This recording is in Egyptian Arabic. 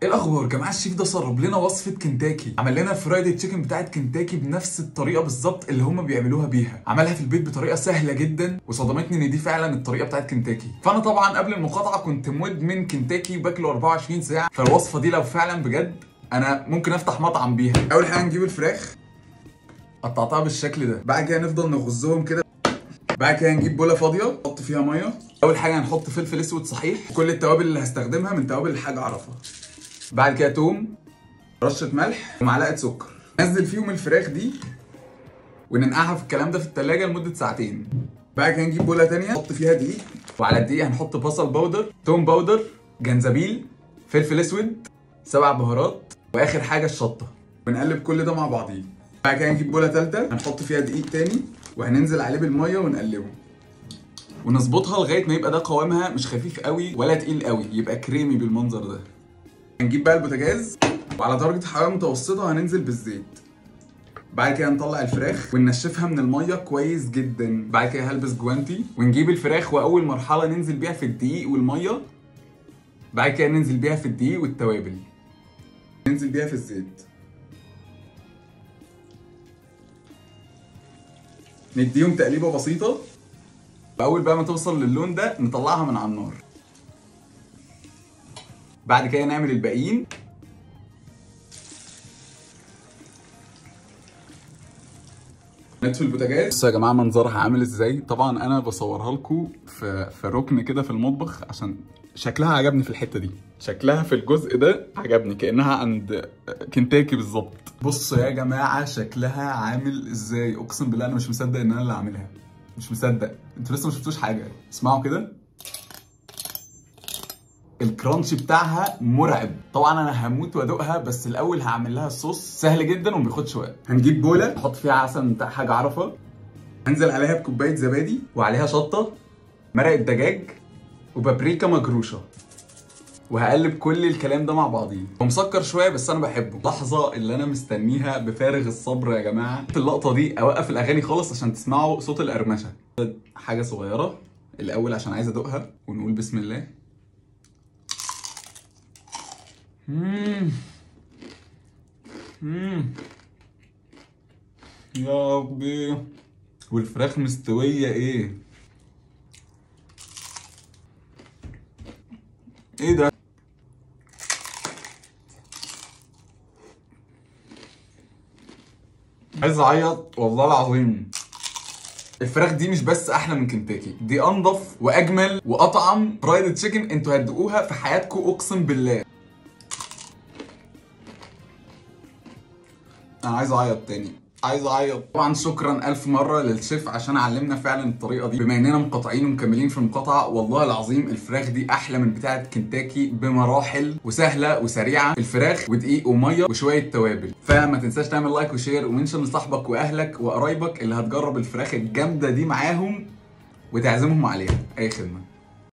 ايه الاخبار يا جماعه الشيف ده سرب لنا وصفه كنتاكي عمل لنا الفرايدي تشيكن بتاعت كنتاكي بنفس الطريقه بالظبط اللي هم بيعملوها بيها عملها في البيت بطريقه سهله جدا وصدمتني ان دي فعلا الطريقه بتاعت كنتاكي فانا طبعا قبل المقاطعه كنت مدمن كنتاكي باكله 24 ساعه فالوصفه دي لو فعلا بجد انا ممكن افتح مطعم بيها اول حاجه نجيب الفراخ قطعتها بالشكل ده بعد كده نفضل نغزهم كده بعد كده نجيب بوله فاضيه نحط فيها ميه اول حاجه هنحط فلفل اسود صحيح كل التوابل اللي هستخدمها من توابل الحاجه اعرفها بعد كده توم رشه ملح ومعلقه سكر نزل فيهم الفراخ دي وننقعها في الكلام ده في التلاجة لمده ساعتين بعد كده نجيب بوله تانية نحط فيها دقيق وعلى الدقيق هنحط بصل باودر توم باودر جنزبيل فلفل اسود سبع بهارات واخر حاجه الشطه ونقلب كل ده مع بعضيه بعد كده نجيب بوله ثالثه هنحط فيها دقيق تاني وهننزل عليه بالميه ونقلبه ونظبطها لغايه ما يبقى ده قوامها مش خفيف قوي ولا تقيل قوي يبقى كريمي بالمنظر ده هنجيب بقى البوتاجاز وعلى درجه حراره متوسطه هننزل بالزيت بعد كده نطلع الفراخ وننشفها من الميه كويس جدا بعد كده هلبس جوانتي ونجيب الفراخ واول مرحله ننزل بيها في الدقيق والميه بعد كده ننزل بيها في الدقيق والتوابل ننزل بيها في الزيت نديهم تقليبه بسيطه اول بقى ما توصل للون ده نطلعها من على النار بعد كده نعمل الباقيين نطفي البوتاجاز بصوا يا جماعه منظرها عامل ازاي طبعا انا بصورها لكم في في ركن كده في المطبخ عشان شكلها عجبني في الحته دي شكلها في الجزء ده عجبني كانها عند كنتاكي بالظبط بصوا يا جماعه شكلها عامل ازاي اقسم بالله انا مش مصدق ان انا اللي عاملها مش مصدق انتوا لسه ما شفتوش حاجه اسمعوا كده الكرانش بتاعها مرعب طبعا انا هموت وادوقها بس الاول هعمل لها الصوص سهل جدا وما بياخدش وقت هنجيب بوله نحط فيها عسل بتاع حاجه عرفه هنزل عليها بكوبايه زبادي وعليها شطه مرقه دجاج وبابريكا مجروشه وهقلب كل الكلام ده مع بعضيه هو مسكر شويه بس انا بحبه اللحظه اللي انا مستنيها بفارغ الصبر يا جماعه في اللقطه دي اوقف الاغاني خالص عشان تسمعوا صوت القرمشه حاجه صغيره الاول عشان عايز ادوقها ونقول بسم الله مم. مم. يا ربي والفراخ مستويه ايه ايه ده عايز اعيط والله العظيم الفراخ دي مش بس احلى من كنتاكي دي انضف واجمل واطعم فرايد تشيكن انتوا هتدوقوها في حياتكم اقسم بالله انا عايز اعيط تاني عايز اعيط طبعا شكرا الف مره للشيف عشان علمنا فعلا الطريقه دي بما اننا مقاطعين ومكملين في المقاطعه والله العظيم الفراخ دي احلى من بتاعه كنتاكي بمراحل وسهله وسريعه الفراخ ودقيق وميه وشويه توابل فما تنساش تعمل لايك وشير ومنشن لصاحبك واهلك وقرايبك اللي هتجرب الفراخ الجامده دي معاهم وتعزمهم عليها اي خدمه